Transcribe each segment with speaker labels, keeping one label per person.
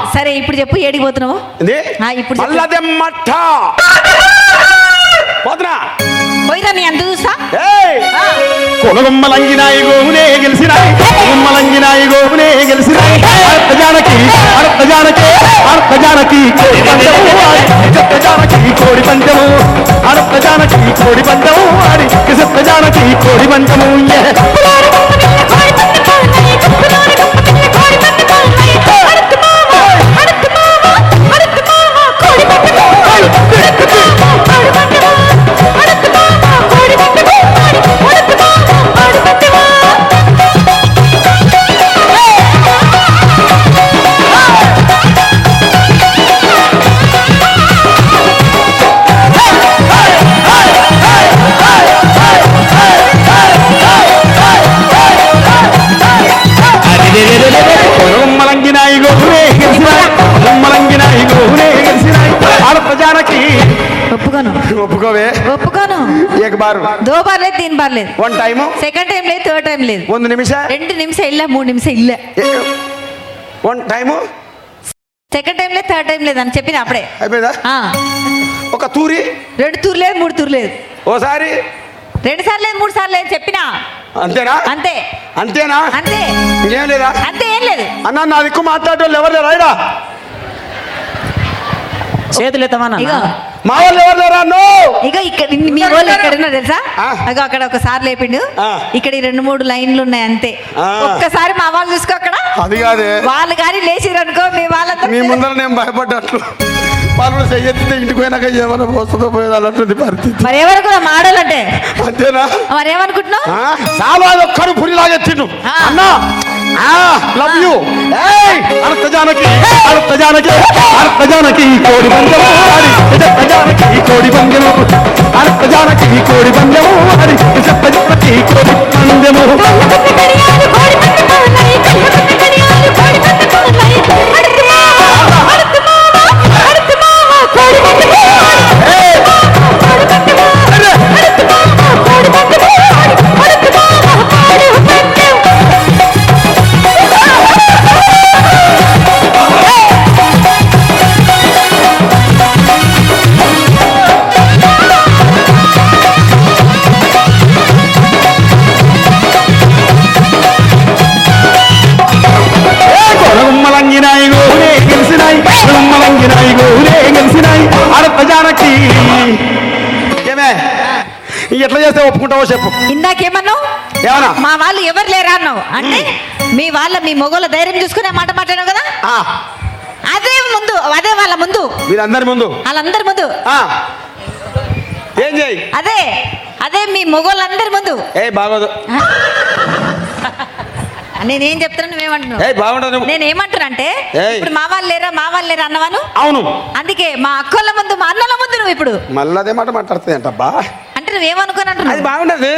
Speaker 1: సరే ఇప్పుడు చెప్పు ఏడికి పోతున్నావు
Speaker 2: ఏంది?
Speaker 1: ఆ, ఇప్పుడు చెప్పు.
Speaker 2: మల్లదెమ్మట్ట పోతున్నా
Speaker 1: పోయిరా నీ అంత చూస్తా
Speaker 2: ఏయ్
Speaker 1: ఆ,
Speaker 2: కొనగొమ్మలంగినాయి గోవునే గెలిచినాయి కొనగొమ్మలంగినాయి గోవునే గెలిచినాయి అర్థ జానకి అర్థ జానకి అర్థ జానకి కోడి పందెము ఆడి చెత్త జానకి కోడి పందెము అర్థ జానకి కోడి పందెము ఆడి చెత్త జానకి కోడి పందెము ఏ. కొనగొమ్మలంగినాయి గోవునే గెలిచినాయి కొనగొమ్మలంగినాయి గోవునే గెలిచినాయి అర్థ జానకి
Speaker 1: ఒప్పుకోను
Speaker 2: ఒప్పుకోవే
Speaker 1: ఒప్పుకోను
Speaker 2: ఏక బారు
Speaker 1: దో బార్ లేదు తీన్ బార్ లేదు
Speaker 2: వన్ టైము
Speaker 1: సెకండ్ టైం లేదు థర్డ్ టైం లేదు
Speaker 2: ಒಂದು ನಿಮಿಷ
Speaker 1: రెండు నిమిషం ఇల్ల మూడు నిమిషం ఇల్ల
Speaker 2: వన్ టైము
Speaker 1: సెకండ్ టైం లేదు థర్డ్ టైం లేదు అని చెప్పిన అప్పుడే
Speaker 2: అయిపోయిందా
Speaker 1: ఆ,
Speaker 2: ఒక తూరి
Speaker 1: రెండు తూరు లేదు మూడు తూరు లేదు
Speaker 2: ఓసారి
Speaker 1: రెండు సార్లు లేదు మూడు సార్లు లేదు చెప్పినా
Speaker 2: అంతేనా
Speaker 1: అంతే
Speaker 2: అంతేనా
Speaker 1: అంతే
Speaker 2: ఇంకేం లేదా
Speaker 1: అంతే ఏం లేదు
Speaker 2: అన్న నా దిక్కు మాట్లాడేవాళ్ళు ఎవరు లేరా ఈడ?
Speaker 3: చేతులు ఎత్తమన్నా
Speaker 1: ఇగో
Speaker 2: మా వాళ్ళు ఎవరు లేరా అన్నో
Speaker 1: ఇగో ఇక్కడ ఇన్ని- మీ వాళ్ళు ఎక్కడ ఉన్నారు తెలుసా
Speaker 2: ఆ.
Speaker 1: అగో అక్కడ ఒకసారి లేపిండు
Speaker 2: ఆ.
Speaker 1: ఇక్కడ ఈ రెండు మూడు లైన్లు ఉన్నాయి అంతే
Speaker 2: ఆ.
Speaker 1: ఒక్కసారి మా వాళ్ళు చూసుకో అక్కడ
Speaker 2: అది కాదే
Speaker 1: వాళ్ళు కానీ లేచిరు అనుకో మీ వాళ్ళంతా
Speaker 2: మీ ముందర నేను భయపడ్డట్లు వాళ్ళు చెయ్యెత్తితే ఇంటికి పోయినాక ఏమైనా పోస్తుందో పోయేది అలాంటిది పరిస్థితి
Speaker 1: మరి ఏమనుకున్నావు మాడలంటే
Speaker 2: అంతేనా
Speaker 1: మరి ఏమనుకుంటున్నావు
Speaker 2: ఆ, చాలు అది ఒక్కడు పురిలాగెత్తిండు
Speaker 1: ఆ.
Speaker 2: అన్నా లవ్ యూ అర్థ జానకి అర్థ జానకి అర్థ జానకి కోడి పందెము ఆడి చెత్త జానకి కోడి పందెము అర్థ జానకి కోడి పందెము ఆడి చెత్త జానకి కోడి పందెము కొనగుమ్మలంగినాయి గోరే గెలిసినాయి కొనగుమ్మలంగినాయి గోరే గెలిసినాయి అర్థ జానకి ఏమే ఎట్లా చేస్తే ఒప్పుకుంటావో చెప్పు
Speaker 1: ఇందాకేమన్నావు
Speaker 2: ఏమన్నా
Speaker 1: మా వాళ్ళు ఎవరు లేరా అన్నావు అంటే మీ వాళ్ళ మీ మొగోళ్ళ ధైర్యం చూసుకునే మాట మాట్లాడావు కదా
Speaker 2: ఆ,
Speaker 1: అదే ముందు అదే వాళ్ళ ముందు
Speaker 2: వీళ్ళందరి ముందు
Speaker 1: వాళ్ళందరి ముందు
Speaker 2: ఆ, ఏం చేయి
Speaker 1: అదే అదే మీ మొగోళ్ళందరి ముందు
Speaker 2: ఏ బాగోదు
Speaker 1: నేనేం చెప్తున్నా నువ్వేమంటున్నావు
Speaker 2: ఏ బాగుండదు నువ్వు.
Speaker 1: నేను ఏమంటున్నా అంటే
Speaker 2: ఏయ్.
Speaker 1: ఇప్పుడు మా వాళ్ళు లేరా మా వాళ్ళు లేరా అన్నవాను
Speaker 2: అవును
Speaker 1: అందుకే మా అక్కల ముందు మా అన్నల ముందు నువ్వు ఇప్పుడు
Speaker 2: మళ్ళీ అదే మాట మాట్లాడుతుంది అంటబ్బా
Speaker 1: అంటే నువ్వేమనుకుని
Speaker 2: అది
Speaker 1: అంటున్నావు
Speaker 2: బాగుండదు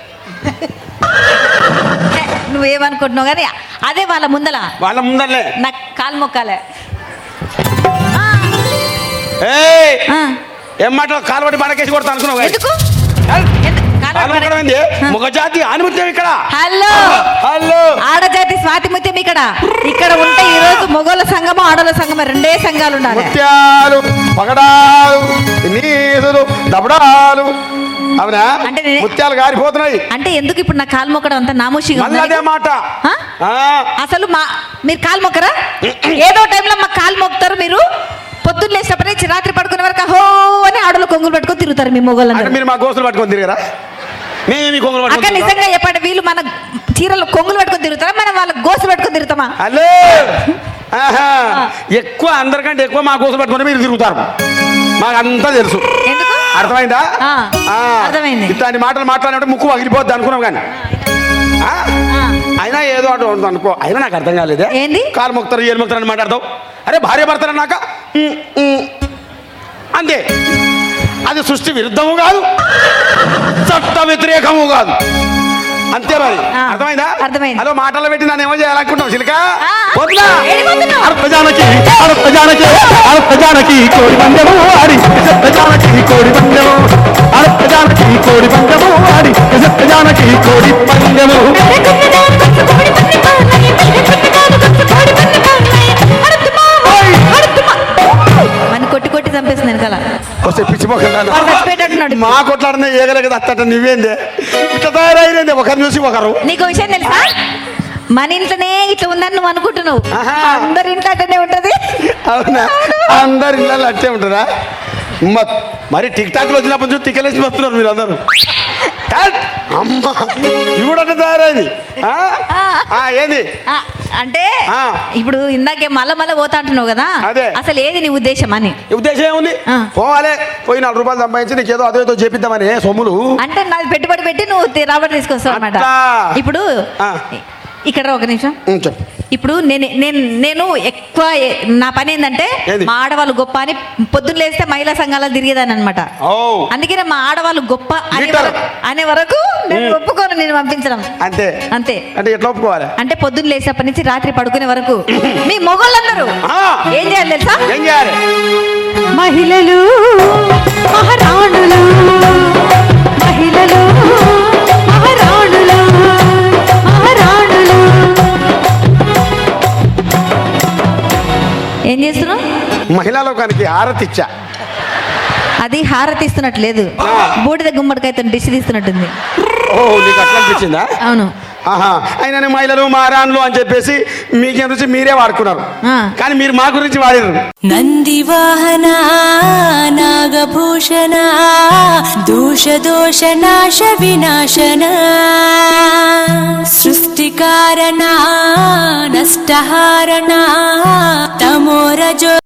Speaker 1: హే, నువ్వేమనుకుంటున్నావు కానీ అదే వాళ్ళ ముందల
Speaker 2: వాళ్ళ ముందరలే
Speaker 1: నాకు కాలు మొక్కాలే ఆ,
Speaker 2: ఏయ్
Speaker 1: ఆ.
Speaker 2: ఏం మాట కాలు పట్టి మనకేసి కొడతా అనుకున్నావు కదా?
Speaker 1: ఎందుకు
Speaker 2: హల్.
Speaker 1: ఎందు- కాలు
Speaker 2: కాలు
Speaker 1: పట్టుకొని-
Speaker 2: పట్టడం ఏంది ముఖ జాతి ఆనిముత్యం ఇక్కడ
Speaker 1: హలో
Speaker 2: హలో
Speaker 1: ఆడజాతి స్వాతి ముత్యం ఇక్కడ ఇక్కడ ఉంటే ఈ రోజు మొగోళ్ళ సంఘము ఆడల సంఘము రెండే సంఘాలు ఉండాలి
Speaker 2: ముత్యాలు పగడాలు నీసులు దబడాలు అవునా
Speaker 1: అంటే నేనే-
Speaker 2: ముత్యాలు గారిపోతున్నాయి
Speaker 1: అంటే ఎందుకు ఇప్పుడు నా కాలు మొక్కడం అంత నామోషిగా
Speaker 2: మళ్ళీ అదే
Speaker 1: ఉందా?
Speaker 2: మాట
Speaker 1: ఆ?
Speaker 2: ఆ,
Speaker 1: అసలు మా మీరు కాలు మొక్కరా ఏదో టైంలో మా కాలు మొక్కుతారు మీరు పొద్దున్న లేచినప్పటి నుంచి రాత్రి పడుకునే వరకు హో అని ఆడలు కొంగులు పట్టుకొని తిరుగుతారు మీ
Speaker 2: అంటే
Speaker 1: మొగోళ్ళందరూ
Speaker 2: మీరు మా గోసులు పట్టుకొని తిరిగారా మేము మీ కొంగులు
Speaker 1: అక్క
Speaker 2: పట్టుకొని తిరిగాం.
Speaker 1: నిజంగా చెప్పండి వీళ్ళు మన చీరలు కొంగులు పట్టుకొని తిరుగుతారా మనం వాళ్ళ గోసులు పట్టుకొని తిరుగుతామా
Speaker 2: హలో ఆహా. ఎక్కువ అందరికంటే ఎక్కువ మా గోసులు పట్టుకొని మీరు తిరుగుతారు మాకు అంతా తెలుసు
Speaker 1: ఎందుకు
Speaker 2: అర్థమైందా
Speaker 1: ఆ,
Speaker 2: ఆ.
Speaker 1: అర్థమైంది.
Speaker 2: ఇట్లాంటి మాటలు మాట్లాడినప్పుడు ముక్కు పగిలిపోద్ది అనుకున్నాం కానీ ఆ?
Speaker 1: ఆ.
Speaker 2: అయినా ఏదో అటు ఉంటుంది అనుకో అయినా నాకు అర్థం కాలేదే
Speaker 1: ఏంది?
Speaker 2: కాలు మొక్తారు ఏలు మొక్తారు అని మాట్లాడతావు అరే భార్య భర్తలు అన్నాక ఉమ్, ఉమ్. అంతే అది సృష్టి విరుద్ధము కాదు చట్ట వ్యతిరేకము కాదు అంతే మరి
Speaker 1: ఆ,
Speaker 2: అర్థమైందా
Speaker 1: అర్థమైంది.
Speaker 2: హలో మాటలు పెట్టి నన్ను ఏమో చేయాలనుకుంటావు చిలక
Speaker 1: ఆ,
Speaker 2: వద్దులా?
Speaker 1: ఏడిపోతున్నావు?
Speaker 2: అర్థజానకి అర్థజానకి అర్థజానకి కోడి పందెము ఆడి సత్యజానకి కోడి పందెము అర్థజానకి కోడి పందెము ఆడి సత్యజానకి కోడి పందెము ఓయ్! మా కొట్లాడిన ఏగలేక అత్తట నువ్వేందే ఇట్లా తయారైంది ఒకరు చూసి ఒకరు
Speaker 1: నీకు విషయం తెలుసా మన ఇంట్లోనే ఇట్లా ఉందని నువ్వు అనుకుంటున్నావు
Speaker 2: ఆహా.
Speaker 1: అందరి ఇంట్లో అట్టనే ఉంటది
Speaker 2: అవునా అందరి ఇళ్ళల్లో అట్టే ఉంటుందా మ- మరి టిక్ టాక్లు వచ్చినప్పటి నుంచి టికెలేసి వస్తున్నారు మీరు అందరూ టాట్! అమ్మ ఇవి కూడా అట్లా తయారైంది ఆ? ఆ, ఏంది
Speaker 1: ఆ, అంటే
Speaker 2: ఆ.
Speaker 1: ఇప్పుడు ఇందాకే మళ్ళా మళ్ళా పోతా అంటున్నావు కదా
Speaker 2: అదే.
Speaker 1: అసలు ఏది నీ ఉద్దేశం అని
Speaker 2: ఈ ఉద్దేశం ఏముంది
Speaker 1: ఆ.
Speaker 2: పోవాలి పోయి నాలుగు రూపాయలు సంపాదించి నీకేదో అదో ఏదో చేపిద్దామని సొమ్ములు
Speaker 1: అంటే నాది పెట్టుబడి పెట్టి నువ్వు తి- రాబడి తీసుకొస్తావు అనమాట
Speaker 2: అట్లా.
Speaker 1: ఇప్పుడు
Speaker 2: ఆ.
Speaker 1: ఇక్కడ రా ఒక నిమిషం
Speaker 2: ఉం, చెప్పు
Speaker 1: ఇప్పుడు నేను నేను నేను ఎక్కువ ఏ- నా పని ఏంటంటే
Speaker 2: ఏది?
Speaker 1: మా ఆడవాళ్ళు గొప్ప అని పొద్దున్న లేస్తే మహిళా సంఘాలు తిరిగేదాన్ని అనమాట
Speaker 2: ఓ
Speaker 1: అందుకనే మా ఆడవాళ్ళు గొప్ప అనే
Speaker 2: లీటర్.
Speaker 1: వరకు అనే వరకు నేను ఒప్పుకోను నేను పంపించడం
Speaker 2: అంతే
Speaker 1: అంతే
Speaker 2: అంటే ఎట్లా ఒప్పుకోవాలి
Speaker 1: అంటే పొద్దున్న లేసేప్పటి నుంచి రాత్రి పడుకునే వరకు మీ మొగోళ్ళందరూ
Speaker 2: ఆ.
Speaker 1: ఏం చేయాలి తెలుసా
Speaker 2: ఏం చేయాలి
Speaker 1: మహిళలు మహారాణులు మహిళలు మహారాణులు మహారాణులు ఏం చేస్తున్నావు
Speaker 2: మహిళా లోకానికి హారతి ఇచ్చా
Speaker 1: అది హారతి ఇస్తున్నట్టు లేదు బూడిద గుమ్మడికాయతో డిష్ తీస్తున్నట్టుంది
Speaker 2: ఓ నీకు అట్లా అనిపించిందా
Speaker 1: అవును
Speaker 2: ఆహా అయినా మహిళలు మారాన్లు అని చెప్పేసి మీకేం రుచి మీరే వాడుకున్నారు
Speaker 1: ఆ.
Speaker 2: కానీ మీరు మా గురించి వాడారు
Speaker 3: ನಂದಿವಾಹನ ನಾಗಭೂಷಣ ದೋಷ ದೋಷ ನಾಶ ವಿನಾಶನ ಸೃಷ್ಟಿಕಾರಣ ನಷ್ಟಹಾರಣ ತಮೋರಜೋ